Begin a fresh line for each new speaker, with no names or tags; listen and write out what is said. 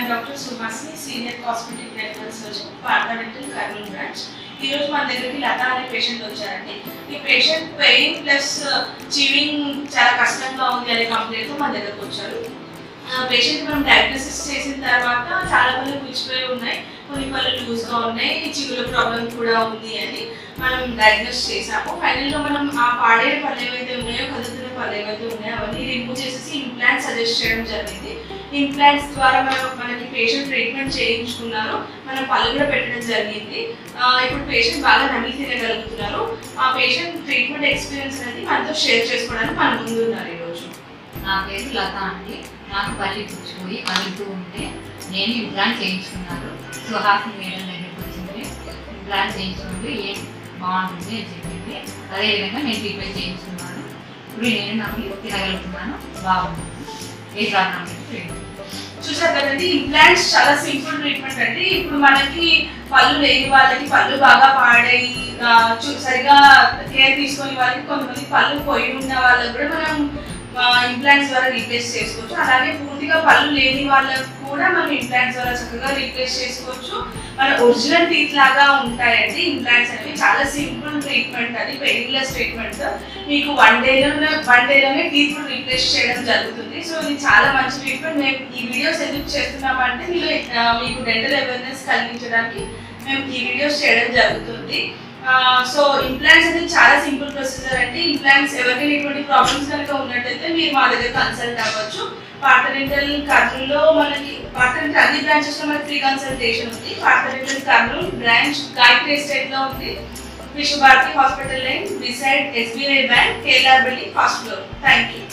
doctor Suhasini senior cosmetic dental surgeon Partha dental Kurnool branch ఈ రోజు మన దగ్గరికి లత అనే పేషెంట్ వచ్చారండి ఈ పేషెంట్ పెయిన్ ప్లస్ చీవింగ్ చాలా కష్టంగా ఉంది అనే కంప్లైంట్ మన దగ్గరకు వచ్చారు పేషెంట్ మనం డయాగ్నోసిస్ చేసిన తర్వాత చాలా పళ్ళు పుచ్చిపోయి ఉన్నాయి కొన్ని పళ్ళు లూజ్గా ఉన్నాయి చిగుల ప్రాబ్లం కూడా ఉంది అని మనం డయాగ్నోస్ చేసాము ఫైనల్గా మనం ఆ పాడే పళ్ళు ఏవైతే ఉన్నాయో కదులుతున్న పళ్ళు ఏవైతే ఉన్నాయో అవన్నీ రిమూవ్ చేసేసి ఇంప్లాంట్ సజెస్ట్ చేయడం జరిగింది ఇంప్లాంట్స్ ద్వారా మనం మనకి పేషెంట్ ట్రీట్మెంట్ చేయించుకున్నారు మనం పళ్ళు కూడా పెట్టడం జరిగింది ఆ, ఇప్పుడు పేషెంట్ బాగా నమ్మి తినగలుగుతున్నారు ఆ పేషెంట్ ట్రీట్మెంట్ ఎక్స్పీరియన్స్ అనేది మనతో షేర్ చేసుకోవడానికి మన ముందు ఉన్నారు ఈరోజు
నా పేరు లత అండి నాకు పల్లి పుచ్చిపోయి కలుగుతూ ఉంటే నేను ఇంప్లాంట్ చేయించుకున్నాను సుహాసిని మేడం దగ్గరికి వచ్చింది ఇంప్లాంట్ చేయించుకుంటే ఏం బాగుంటుంది అని చెప్పింది అదేవిధంగా నేను ట్రీట్మెంట్ చేయించుకున్నాను ఇప్పుడు నేను నమ్మి తినగలుగుతున్నాను బాగుంది ఏ ప్రాబ్లం లేదు ట్రీట్మెంట్
చూసారు కదండి ఇంప్లాంట్స్ చాలా సింపుల్ ట్రీట్మెంట్ అండి ఇప్పుడు మనకి పళ్ళు లేని వాళ్ళకి పళ్ళు బాగా పాడై ఆ, చూ- సరిగా కేర్ తీసుకొని వాళ్ళకి కొంతమంది పళ్ళు పోయి ఉన్న వాళ్ళకి కూడా మనం ఇంప్లాంట్స్ ద్వారా రీప్లేస్ చేసుకోవచ్చు అలాగే పూర్తిగా పళ్ళు లేని వాళ్ళకు కూడా మనం ఇంప్లాంట్స్ ద్వారా చక్కగా రీప్లేస్ చేసుకోవచ్చు మన ఒరిజినల్ టీత్ లాగా ఉంటాయండి ఇంప్లాంట్స్ అనేవి చాలా సింపుల్ ట్రీట్మెంట్ అది పెయిన్లెస్ ట్రీట్మెంట్ మీకు వన్ డేలోనే వన్ డేలోనే టీత్ రీప్లేస్ చేయడం జరుగుతుంది సో ఇది చాలా మంచి ట్రీట్మెంట్ మేము ఈ వీడియోస్ ఎందుకు చేస్తున్నామంటే మీరు ఆ, మీకు డెంటల్ అవేర్నెస్ కలిగించడానికి మేము ఈ వీడియోస్ చేయడం జరుగుతుంది సో ఇంప్లాంట్స్ అనేది చాలా సింపుల్ ప్రొసీజర్ అండి ఇంప్లాంట్స్ ఎవరికైనా ఇటువంటి ప్రాబ్లమ్స్ కనుక ఉన్నట్టయితే మీరు మా దగ్గర కన్సల్ట్ అవ్వచ్చు పార్ట డెంటల్ కర్నూలులో మనకి పార్ట డెంటల్ అన్ని బ్రాంచెస్ లో మనకి ఫ్రీ కన్సల్టేషన్ ఉంది Partha dental Kurnool branch Gayatri estate లో ఉంది Vishwabharati hospital line beside SBI bank KLR building first floor thank you